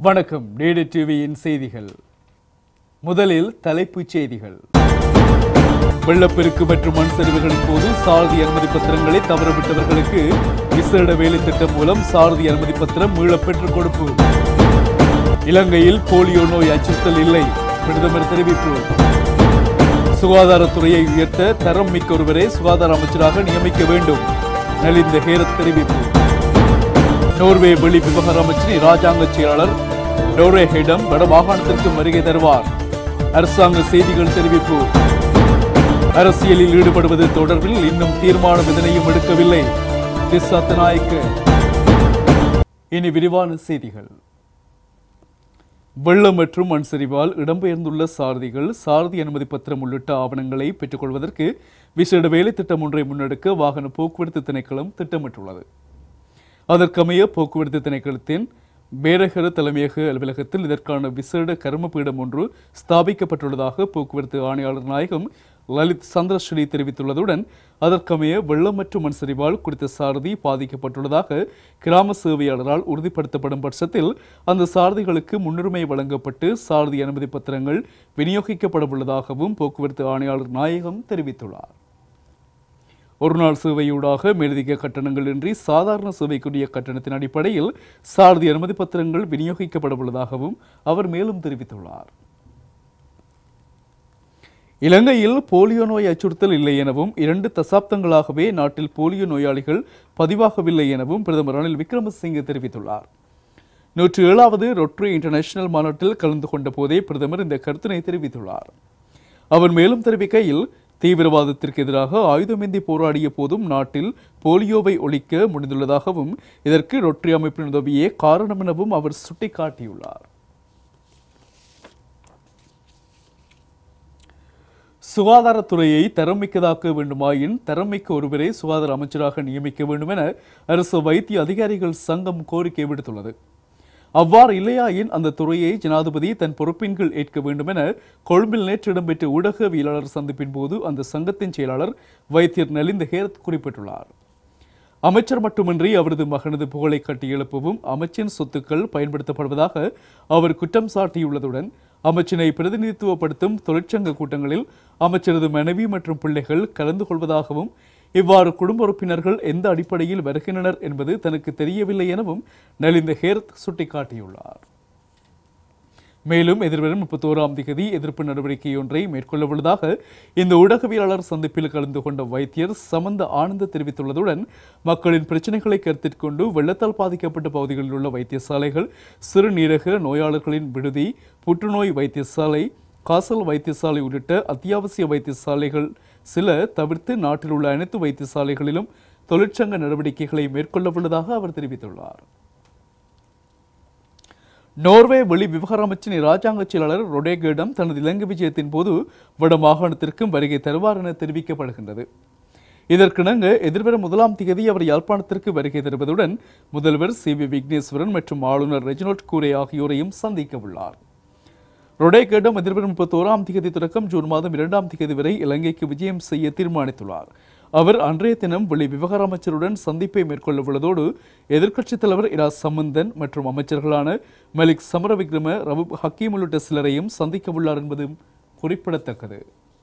வணக்கம் டிடி டிவியின் செய்திகள் முதலில் தலைப்புச் செய்திகள் வெள்ளப்பெருக்கு மற்றும் மண் சரிவுகளின் போது சாரதி அனுமதி பத்திரங்களை தவறவிட்டவர்களுக்கு விசேட வேலை திட்டம் மூலம் சாரதி அனுமதி பத்திரம் மீளப் பெற்றுக் கொடுப்பு இலங்கையில் போலியோ நோய் அச்சுறுத்தல் இல்லை பிரதமர் தெரிவிப்பு சுகாதாரத்துறையை உயர்த்த தரம் மிக்க ஒருவரை சுகாதார அமைச்சராக நியமிக்க வேண்டும் நலிந்த ஹேரத் தெரிவிப்பு நோர்வே வெளி விவகார அமைச்சரின் ராஜாங்க செயலாளர் நோர்வே ஹெடம் வட மாகாணத்திற்கு வருகை தருவார் அரசாங்க செய்திகள் தெரிவிப்பு அரசியலில் ஈடுபடுவது தொடர்பில் இன்னும் தீர்மானம் எதனையும் எடுக்கவில்லை திசாத்த நாயக்க இனி விரிவான செய்திகள் வெள்ளம் மற்றும் மண் சரிவால் இடம்பெயர்ந்துள்ள சாரதிகள் சாரதி அனுமதி பத்திரம் உள்ளிட்ட ஆவணங்களை பெற்றுக்கொள்வதற்கு விசேட வேலை திட்டம் ஒன்றை முன்னெடுக்க வாகன போக்குவரத்து திணைக்களம் திட்டமிட்டுள்ளது அதற்கமைய போக்குவரத்து திணைக்களத்தின் பேரகர தலைமையக அலுவலகத்தில் இதற்கான விசேட கர்மபீடம் ஒன்று ஸ்தாபிக்கப்பட்டுள்ளதாக போக்குவரத்து ஆணையாளர் நாயகம் லலித் சந்திரஸ்ரீ தெரிவித்துள்ளதுடன் அதற்கமைய வெள்ளம் மற்றும் மண் சரிவால் குறித்த சாரதி பாதிக்கப்பட்டுள்ளதாக கிராம சேவையாளரால் உறுதிப்படுத்தப்படும் பட்சத்தில் அந்த சாரதிகளுக்கு முன்னுரிமை வழங்கப்பட்டு சாரதி அனுமதி பத்திரங்கள் விநியோகிக்கப்பட உள்ளதாகவும் போக்குவரத்து ஆணையாளர் நாயகம் தெரிவித்துள்ளார் ஒருநாள் சேவையூடாக மேலதிக கட்டணங்கள் இன்றி சாதாரண சேவைக்குரிய கட்டணத்தின் அடிப்படையில் சாரதி அனுமதி பத்திரங்கள் விநியோகிக்கப்பட உள்ளதாகவும் அவர் மேலும் தெரிவித்துள்ளார் இலங்கையில் போலியோ நோய் அச்சுறுத்தல் இல்லை எனவும் இரண்டு தசாப்தங்களாகவே நாட்டில் போலியோ நோயாளிகள் பதிவாகவில்லை எனவும் பிரதமர் ரணில் விக்ரமசிங்கே தெரிவித்துள்ளார் நூற்று ஏழாவது ரொட்ரி இன்டர்நேஷனல் மாநாட்டில் கலந்து கொண்ட போதே பிரதமர் இந்த கருத்தினை தெரிவித்துள்ளார் அவர் மேலும் தெரிவிக்கையில் தீவிரவாதத்திற்கு எதிராக ஆயுதமேந்தி போராடிய போதும் நாட்டில் போலியோவை ஒழிக்க முடிந்துள்ளதாகவும் இதற்கு ரொட்ரி அமைப்பின் உதவியே காரணம் எனவும் அவர் சுட்டிக்காட்டியுள்ளார் சுகாதாரத்துறையை தரமிக்கதாக்க வேண்டுமாயின் தரமிக்க ஒருவரை சுகாதார அமைச்சராக நியமிக்க வேண்டும் என அரசு வைத்திய அதிகாரிகள் சங்கம் கோரிக்கை விடுத்துள்ளது அவ்வாறு இல்லையாயின் அந்த துறையை ஜனாதிபதி தன் பொறுப்பின் கீழ் ஏற்க வேண்டும் என கொழும்பில் நேற்று இடம்பெற்ற ஊடகவியலாளர் சந்திப்பின் போது அந்த சங்கத்தின் செயலாளர் வைத்தியர் நலிந்த ஹேரத் குறிப்பிட்டுள்ளார் அமைச்சர் மட்டுமின்றி அவரது மகனது புகழை கட்டியெழுப்பவும் அமைச்சின் சொத்துக்கள் பயன்படுத்தப்படுவதாக அவர் குற்றம் சாட்டியுள்ளதுடன் அமைச்சினை பிரதிநிதித்துவப்படுத்தும் தொழிற்சங்க கூட்டங்களில் அமைச்சரது மனைவி மற்றும் பிள்ளைகள் கலந்து கொள்வதாகவும் இவ்வாறு குடும்ப உறுப்பினர்கள் எந்த அடிப்படையில் வருகின்றனர் என்பது தனக்கு தெரியவில்லை எனவும் நலிந்த ஹேரத் சுட்டிக்காட்டியுள்ளார் மேலும் எதிர்வரும் முப்பத்தோராம் தேதி எதிர்ப்பு நடவடிக்கை ஒன்றை மேற்கொள்ள உள்ளதாக இந்த ஊடகவியலாளர் சந்திப்பில் கலந்து கொண்ட வைத்தியர் சமந்த ஆனந்த தெரிவித்துள்ளதுடன் மக்களின் பிரச்சினைகளை கருத்தில் கொண்டு வெள்ளத்தால் பாதிக்கப்பட்ட பகுதிகளில் உள்ள வைத்தியசாலைகள் சிறுநீரக நோயாளர்களின் விடுதி புற்றுநோய் வைத்தியசாலை காசல் வைத்தியசாலை உள்ளிட்ட அத்தியாவசிய வைத்தியசாலைகள் சில தவிர்த்து நாட்டில் உள்ள அனைத்து வைத்தியசாலைகளிலும் தொழிற்சங்க நடவடிக்கைகளை மேற்கொள்ள உள்ளதாக அவர் தெரிவித்துள்ளார் நோர்வே வெளி விவகார அமைச்சின் இராஜாங்க செயலாளர் ரொடேகேடம் தனது இலங்கை விஜயத்தின் போது வட மாகாணத்திற்கும் வருகை தருவார் என தெரிவிக்கப்படுகின்றது இதற்கிணங்க எதிர்வரும் முதலாம் தேதி அவர் யாழ்ப்பாணத்திற்கு வருகை தருவதுடன் முதல்வர் சி வி விக்னேஸ்வரன் மற்றும் ஆளுநர் ரெஜினோட் கூரே ஆகியோரையும் சந்திக்க உள்ளார் ரொடேகேடம் எதிர்வரும் முப்பத்தோராம் தேதி தொடக்கம் ஜூன் மாதம் இரண்டாம் தேதி வரை இலங்கைக்கு விஜயம் செய்ய தீர்மானித்துள்ளார் அவர் அன்றைய தினம் வெளி விவகார அமைச்சருடன் சந்திப்பை மேற்கொள்ள உள்ளதோடு எதிர்க்கட்சித் தலைவர் இரா சம்பந்தன் மற்றும் அமைச்சர்களான மலிக் சமரவிக்ரம ரவு ஹக்கீம் உள்ளிட்ட சிலரையும் சந்திக்க உள்ளார் என்பதும் குறிப்பிடத்தக்கது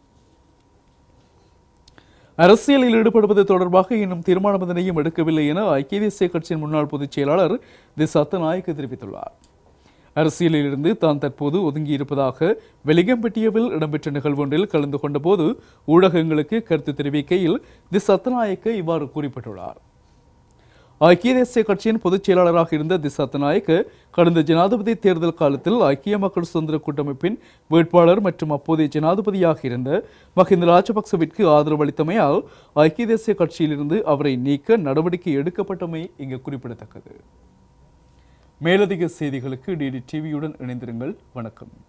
அரசியலில் ஈடுபடுவது தொடர்பாக இன்னும் தீர்மானம் எதனையும் எடுக்கவில்லை என ஐக்கிய தேசிய கட்சியின் முன்னாள் பொதுச் செயலாளர் திசாத்த நாயக்கு தெரிவித்துள்ளார் அரசியலில் இருந்து தான் தற்போது ஒதுங்கியிருப்பதாக வெலிகம்பட்டியவில் இடம்பெற்ற நிகழ்வொன்றில் கலந்து கொண்டபோது ஊடகங்களுக்கு கருத்து தெரிவிக்கையில் தி சத்தநாயக்க இவ்வாறு குறிப்பிட்டுள்ளார் ஐக்கிய தேசிய கட்சியின் பொதுச் செயலாளராக இருந்த தி சத்தநாயக்க கடந்த ஜனாதிபதி தேர்தல் காலத்தில் ஐக்கிய மக்கள் சுதந்திர கூட்டமைப்பின் வேட்பாளர் மற்றும் அப்போதைய ஜனாதிபதியாக இருந்த மஹிந்த ராஜபக்சவிற்கு ஆதரவு அளித்தமையால் ஐக்கிய தேசிய கட்சியிலிருந்து அவரை நீக்க நடவடிக்கை எடுக்கப்பட்டமை இங்கு குறிப்பிடத்தக்கது மேலதிக செய்திகளுக்கு டிடி டிவியுடன் இணைந்திருங்கள் வணக்கம்